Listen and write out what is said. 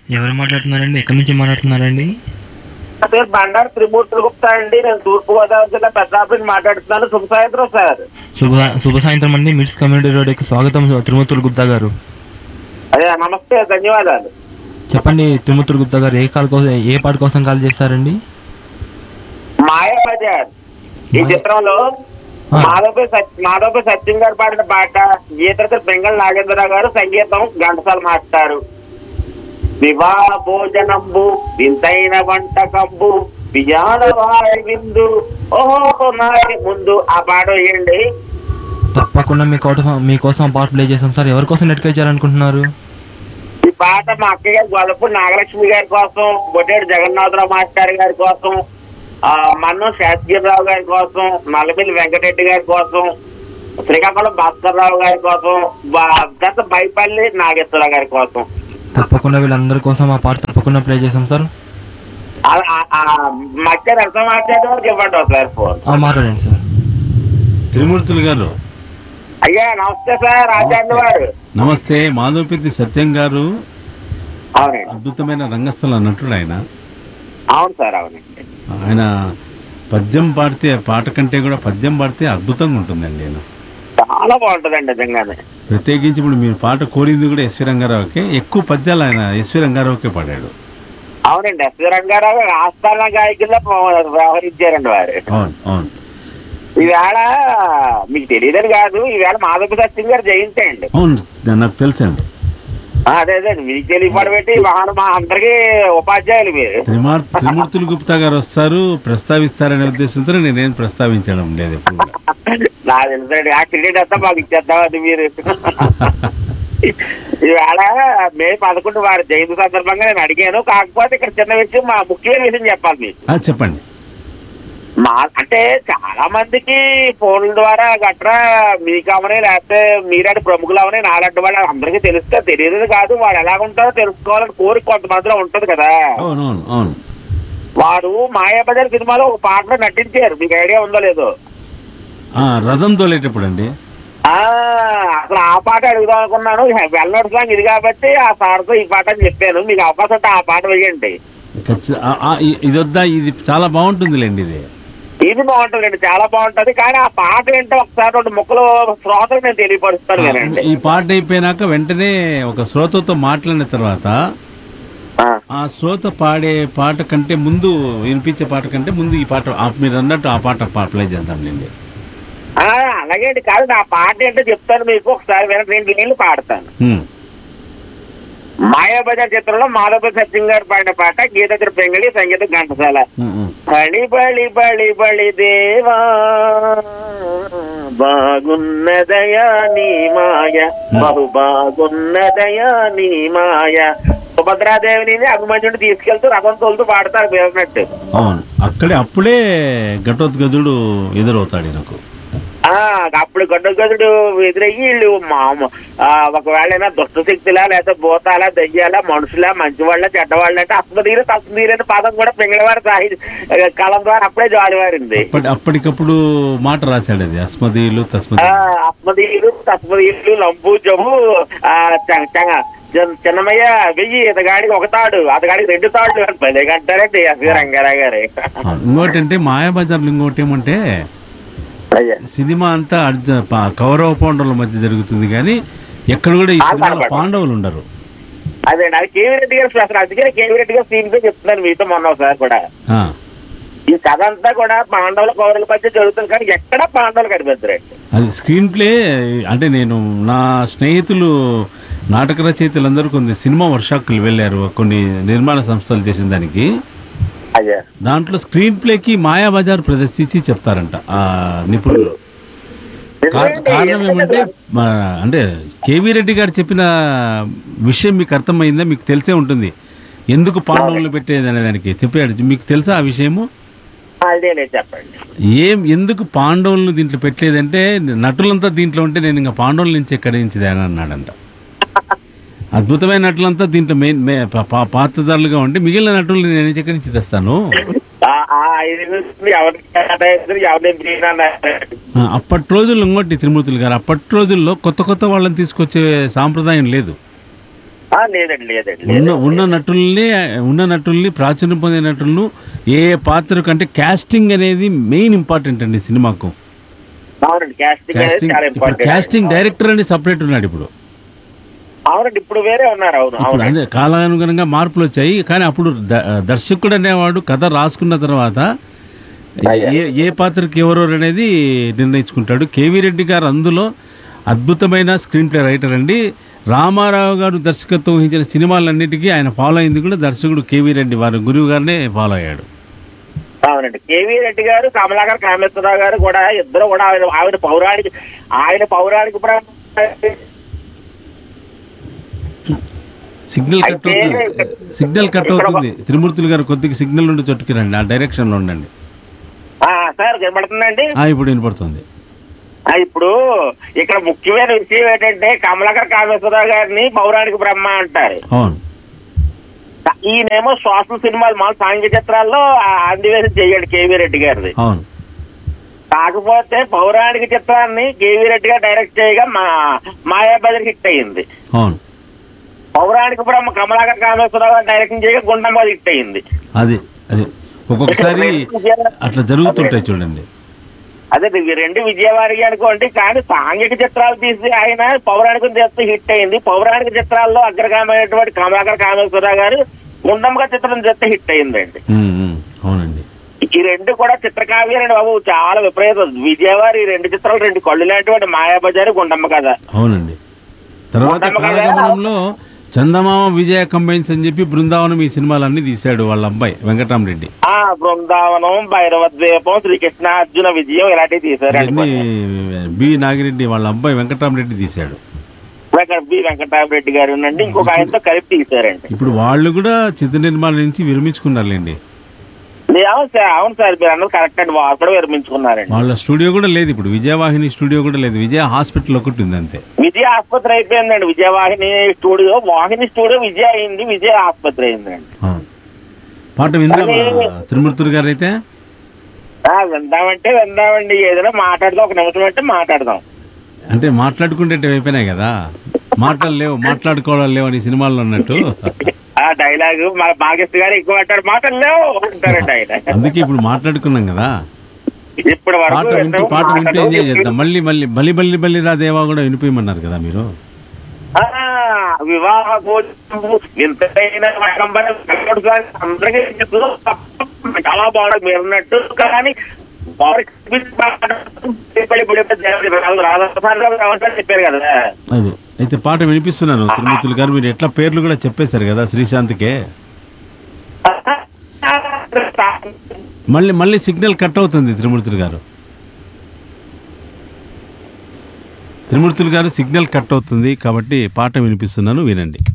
ఎవరు మాట్లాడుతున్నారండి ఎక్కడి నుంచి మాట్లాడుతున్నారండి నా పేరు బండారు త్రిమూర్తులు గుప్తా అండి నేను తూర్పు గోదావరి జిల్లా పెద్దాపురం మాట్లాడుతున్నాను శుభ సాయంత్రం సార్ శుభ శుభ సాయంత్రం అండి మిడ్స్ కమ్యూనిటీ రోడ్కి స్వాగతం తిరుమతులు గుప్తా గారు అదే నమస్తే ధన్యవాదాలు చెప్పండి తిరుమతులు గుప్తా గారు ఏ కాల్ కోసం ఏ పాట కోసం కాల్ చేశారండి మాయా బజార్ ఈ మాయ- చిత్రంలో ఆ. మాధవపై సత్య మాధవపై సత్యం గారు పాడిన పాట గీతతో బెంగళ నాగేంద్రరావు గారు సంగీతం ఘంటసాల మాస్టారు వివాహ భోజనంబు వింతైన వంటకంబు విజాన వారి విందు ఓహో నారి ముందు ఆ పాట వేయండి తప్పకుండా మీ కోసం మీకోసం ఆ పాట ప్లే చేసాం సార్ ఎవరి కోసం నెట్కేయాలనుకుంటున్నారు ఈ పాట మా అక్కయ్య గారు గొల్లపూడి నాగలక్ష్మి గారి కోసం బొడ్డేడు జగన్నాథరావు మాస్టర్ గారి కోసం ఆ మన్నం శాస్త్రీరావు గారి కోసం నల్లమిల్లి వెంకటరెడ్డి గారి కోసం శ్రీకాకుళం భాస్కర్ రావు గారి కోసం బా- గత బైపల్లి నాగేశ్వరరావు గారి కోసం తప్పకుండా వీళ్ళందరి కోసం ఆ పాట తప్పకుండా ప్లే చేసాం సార్ ఆ- ఆ- ఆ మధ్య రసం మాట్లాడేవారికి ఇవ్వండి ఒకసారి ఫోన్ ఆ, మాట్లాడండి సార్ త్రిమూర్తులు గారు అయ్యా నమస్తే సార్ ఆచార్య వారు నమస్తే మాధవపెద్ది సత్యం గారు అవునండి అద్భుతమైన రంగస్థల నటుడు ఆయన అవును సార్ అవునండి ఆయన పద్యం పాడితే పాట కంటే కూడా పద్యం పాడితే అద్భుతంగా ఉంటుందండి ఆయన చాలా బాగుంటుందండి నిజంగానే ప్రత్యేకించి ఇప్పుడు మీరు పాట కోరింది కూడా ఎస్వి రంగారావుకే ఎక్కువ పద్యాలు ఆయన ఎస్వి రంగారావుకే పాడాడు అవునండి ఎస్వి రంగారావు ఆస్థాన గాయకుల్లో వ్యవహరించారండి వారు అవును అవును ఈవేళ మీకు తెలియదని కాదు ఈవేళ మాధవ సత్యం గారు జయంతి అండి అవును నాకు తెలుసండి ఆ, అదే అదే మీకు తెలియపడబెట్టి వాహన మా అందరికీ ఉపాధ్యాయులు మీరు త్రిమార్ త్రిమూర్తులు గుప్తా గారు వస్తారు ప్రస్తావిస్తారనే ఉద్దేశంతో నేనేం ప్రస్తావించడం లేదు ఎప్పుడు కూడా. నాకు తెలుసండి ఆ క్రెడిట్ అంతా మాకు ఇచ్చేద్దామండి మీరు ఈవేళ మే పదకొండు వారి జయంతి సందర్భంగా నేను అడిగాను కాకపోతే ఇక్కడ చిన్న విషయం మా ముఖ్యమైన విషయం చెప్పాలి మీకు ఆ, చెప్పండి మా అంటే చాలా మందికి ఫోన్ల ద్వారా గట్రా మీకు అవనే లేకపోతే మీరంటే ప్రముఖులు అవనే నాలంటి వాళ్ళు అందరికీ తెలుస్తే తెలియదు కాదు వాడు ఎలా ఉంటారో తెలుసుకోవాలని కోరిక కొంతమందిలో ఉంటది కదా అవును అవును అవును వారు మాయాబజార్ సినిమాలో ఒక పాటలో నటించారు మీకు ఐడియా ఉందో లేదో ఆ, రథం తోలేటప్పుడు అండి ఆ అసలు ఆ పాట అడుగుదాం అనుకున్నాను వెళ్ళడు సాంగ్ ఇది కాబట్టి ఆ సార్తో ఈ పాట అని చెప్పాను మీకు అవకాశం ఉంటే ఆ పాట వేయండి ఖచ్చి- ఆ, ఆ, ఇ- ఇది వద్దా ఇది చాలా బాగుంటుందిలేండి ఇది ఇది బాగుంటుందండి చాలా బాగుంటది కానీ ఆ పాట ఏంటో ఒకసారి రెండు ముక్కలు శ్రోతలు నేను తెలియపరుస్తాను వినండి ఈ పాట అయిపోయినాక వెంటనే ఒక శ్రోతతో మాట్లాడిన తర్వాత ఆ. ఆ శ్రోత పాడే పాట కంటే ముందు వినిపించే పాట కంటే ముందు ఈ పాట ఆ- మీరు అన్నట్టు ఆ పాట పా- ప్లే చేద్దాంలేండి ఆ, అలాగే అండి కాదు నా పాట ఏంటో చెప్తాను మీకు ఒకసారి వినండి రెండు నీళ్ళు పాడతాను హ్మ్. మాయాబజార్ చిత్రంలో మాధవ సత్యం గారు పాడిన పాట గీత పెంగళి సంగీతం ఘంటసాల హ్మ్, హ్మ్. బళి బళి బళి బళి దేవా బాగున్నదయా నీ మాయ బహు బాగున్నదయా నీ మాయ సుభద్రాదేవిని అభిమన్యుడు తీసుకెళ్తూ రథం తోలుతూ పాడతారు మీరు అన్నట్టు అవును అక్కడే అప్పుడే ఘటోద్గదుడు ఎదురవుతాడు నాకు ఆ అప్పుడు గడ్డగదుడు ఎదురయ్యి వీళ్ళు మామ ఆ, ఒకవేళ అయినా దుష్ట శక్తులా లేదా భూతాలా దయ్యాలా మనుషులా మంచివాళ్ళ చెడ్డవాళ్ళ అంటే అస్మదీరు తస్మదీరు అనే పదం కూడా పింగళవారి సాహిత్య కలం ద్వారా అప్పుడే జాలివారింది అప్పటి అప్పటికప్పుడు మాట రాశాడు అది అస్మదీయులు ఆ తస్మదీ అస్మదీయులు తస్మదీయులు లంబు జము ఆ చ- చ- చిన్న- చిన్నమయ్య వెయ్యి ఇతగాడికి ఒక తాడు అతగాడికి రెండు తాళ్ళు పదే అంటారండి ఎస్వి రంగారావు గారు ఇంకోటి అంటే మాయాబజార్లు ఇంకోటి ఏమంటే అయ్యా సినిమా అంతా అర్జు పా- కౌరవ పాండవుల మధ్య జరుగుతుంది కానీ ఎక్కడ కూడా ఈ సినిమాలో పాండవులు ఉండరు అదే అది కేవీ రెడ్డి గారు అసలు అందుకే కేవీ రెడ్డి గారు సీన్ చెప్తున్నాను మీతో మొన్న ఒకసారి కూడా ఆ, ఈ కథ అంతా కూడా పాండవుల కౌరవుల మధ్య జరుగుతుంది కానీ ఎక్కడ పాండవులు కనిపిద్దరండి అది స్క్రీన్ ప్లే అంటే నేను నా స్నేహితులు నాటక రచయితలందరూ కొన్ని సినిమా వర్షాకులు వెళ్ళారు కొన్ని నిర్మాణ సంస్థలు చేసిన దానికి అయ్యా దాంట్లో స్క్రీన్ ప్లేకి మాయాబజార్ ప్రదర్శించి చెప్తారంట ఆ నిపుణులు కా- కారణం ఏమంటే మా- అంటే కేవీ రెడ్డి గారు చెప్పిన విషయం మీకు అర్థమైందా మీకు తెలిసే ఉంటుంది ఎందుకు పాండవులు పెట్టేది అనే దానికి చెప్పాడు మీకు తెలుసా ఆ విషయము అదేలే చెప్పండి ఏం ఎందుకు పాండవులను దీంట్లో పెట్టలేదంటే నటులంతా దీంట్లో ఉంటే నేను ఇంకా పాండవుల నుంచి ఎక్కడి నుంచి అని అన్నాడంట అద్భుతమైన నటులంతా దీంట్లో మెయిన్ మే- పా- పా- పాత్రధారులుగా ఉంటే మిగిలిన నటులు నేను ఎక్కడి నుంచి తెస్తాను ఆ- ఆ ఐదు నిమిషాలు ఎవరికి కేటాయిస్తారు, ఎవరిని పిలిచినా అన్నారు. ఆ, అప్పటి రోజుల్లో ఇంకోటి త్రిమూర్తులు గారు అప్పటి రోజుల్లో కొత్త కొత్త వాళ్ళని తీసుకొచ్చే సాంప్రదాయం లేదు ఆ, లేదండి లేదండి ఉన్న లేదండి. ఉన్న నటుల్ని ఉన్న నటుల్ని ప్రాచుర్యం పొందే నటులను ఏ ఏ పాత్ర కంటే కాస్టింగ్ అనేది మెయిన్ ఇంపార్టెంట్ అండి సినిమాకు అవునండి కాస్టింగ్ అనేది కాస్టింగ్ చాలా ఇప్పుడు ఇంపార్టెంట్ కాస్టింగ్ డైరెక్టర్ అని సపరేట్ ఉన్నాడు ఇప్పుడు అవునండి ఇప్పుడు వేరే ఉన్నారు అవును ఇప్పుడు అవును అదే కాలానుగుణంగా మార్పులు వచ్చాయి కానీ అప్పుడు ద- దర్శకుడు అనేవాడు కథ రాసుకున్న తర్వాత ఏ ఏ పాత్రకి ఎవరు అనేది నిర్ణయించుకుంటాడు కేవీ రెడ్డి గారు అందులో అద్భుతమైన స్క్రీన్ ప్లే రైటర్ అండి రామారావు గారు దర్శకత్వం వహించిన సినిమాలన్నిటికీ ఆయన ఫాలో అయింది కూడా దర్శకుడు కేవీ రెడ్డి వారి గురువు గారినే ఫాలో అయ్యాడు అవునండి కేవీ రెడ్డి గారు కమలాకర్ కామేశ్వరరావు గారు కూడా ఇద్దరు కూడా ఆవిడ ఆవిడ పౌరాణిక ఆయన పౌరాణిక ప్ర- సిగ్నల్ కట్ అయితే అవుతుంది సిగ్నల్ కట్ ఇక్కడ ఒక- అవుతుంది త్రిమూర్తులు గారు కొద్దిగా సిగ్నల్ నుండి చుట్టుకురండి ఆ డైరెక్షన్లో ఉండండి ఆ, సార్ కనబడుతుందండి ఆ, ఇప్పుడు వినపడుతుంది ఆ, ఇప్పుడు ఇక్కడ ముఖ్యమైన విషయం ఏంటంటే కమలాకర్ కామేశ్వరరావు గారిని పౌరాణిక బ్రహ్మ అంటారు అవును ఈయనేమో సోషల్ సినిమాలు మా సాంఘిక చిత్రాల్లో అందివేసి చెయ్యాడు కేవీ రెడ్డి గారిది అవును కాకపోతే పౌరాణిక చిత్రాన్ని కేవీ రెడ్డి గారు డైరెక్ట్ చేయగా మా మాయాబజర్ హిట్ అయ్యింది అవును పౌరాణిక బ్రహ్మ కమలాకర్ కామేశ్వరరావు గారు డైరెక్షన్ చేయగా గుండమ్మ హిట్ అయ్యింది అది అది ఒక్కొక్కసారి అట్లా జరుగుతుంటాయి చూడండి అదే ఇవి రెండు విజయవాడకి అనుకోండి కానీ సాంఘిక చిత్రాలు తీసి ఆయన పౌరాణికం చేస్తే హిట్ అయింది పౌరాణిక చిత్రాల్లో అగ్రగామైనటువంటి కమలాకర్ కామేశ్వరరావు గారు గుండమ్మ చిత్రం చేస్తే హిట్ అయిందండి ఉమ్, ఉమ్, అవునండి ఈ రెండు కూడా చిత్రకావ్యాలండి బాబు చాలా విపరీతం విజయవాడ ఈ రెండు చిత్రాలు రెండు కళ్ళు లాంటివాడు మాయాబజారు గుండమ్మ కథ అవునండి తర్వాత మొత్తం మీద- కాలగమనంలో చందమామ విజయ కంబైన్స్ అని చెప్పి బృందావనం ఈ సినిమాలన్నీ తీశాడు వాళ్ళ అబ్బాయి వెంకటరామరెడ్డి ఆ బృందావనం భైరవ ద్వీపం శ్రీకృష్ణ అర్జున విజయం ఇలాంటివి తీశారండి ఇవన్నీ బి నాగిరెడ్డి వాళ్ళ అబ్బాయి వెంకటరామరెడ్డి తీశాడు వెంకట బి వెంకటరామరెడ్డి గారు ఉండండి ఇంకొక ఆయనతో కలిపి తీశారండి ఇప్పుడు వాళ్ళు కూడా చిత్ర నిర్మాణం నుంచి విరమించుకున్నారులేండి లే- అవును సార్ అవును సార్ మీరు అన్నది కరెక్ట్ అండి వాళ్ళు కూడా విరమించుకున్నారండి వాళ్ళ స్టూడియో కూడా లేదు ఇప్పుడు విజయవాహిని స్టూడియో కూడా లేదు విజయ హాస్పిటల్ ఒకటి ఉంది అంతే విజయ ఆసుపత్రి అయిపోయిందండి విజయవాహిని స్టూడియో వాహిని స్టూడియో విజయ అయింది విజయ ఆసుపత్రి అయిందండి అవును. పాట విందామా త్రిమూర్తులు గారు అయితే ఆ, విందామంటే విందామండి ఏదైనా మాట్లాడదాం ఒక నిమిషం అంటే మాట్లాడదాం అంటే మాట్లాడుకుంటే అయిపోయినాయి కదా మాటలు లేవు మాట్లాడుకోవడం లేవు అని సినిమాల్లో ఉన్నట్టు ఆ డైలాగ్ మన భాగ్యశ్రీ గారు ఎక్కువ అంటారు మాటలు లేవు అంటారండి ఆయన అందుకే ఇప్పుడు మాట్లాడుకున్నాం కదా ఇప్పటి పాట వరకు వింటూ వింటాం, పాట వింటూ మాటలు ఎంజాయ్ చేద్దాం మళ్ళీ మళ్ళీ బలి బల్లి బల్లి రా దేవా కూడా వినిపించమన్నారు కదా మీరు ఆ, వివాహ భోజనము ఇంతైన కంపెనీ అందరికీ తెలుసు. చాలా బాగుంది మీరు అన్నట్టు కానీ వారికి ఇప్పుడు ఇప్పుడు రాధాసారి చెప్పారు కదా అది అయితే పాట వినిపిస్తున్నాను తిరుమూర్తులు గారు మీరు ఎట్లా పేర్లు కూడా చెప్పేశారు కదా శ్రీశాంత్కే మళ్ళీ మళ్ళీ సిగ్నల్ కట్ అవుతుంది త్రిమూర్తులు గారు త్రిమూర్తులు గారు సిగ్నల్ కట్ అవుతుంది కాబట్టి పాట వినిపిస్తున్నాను వినండి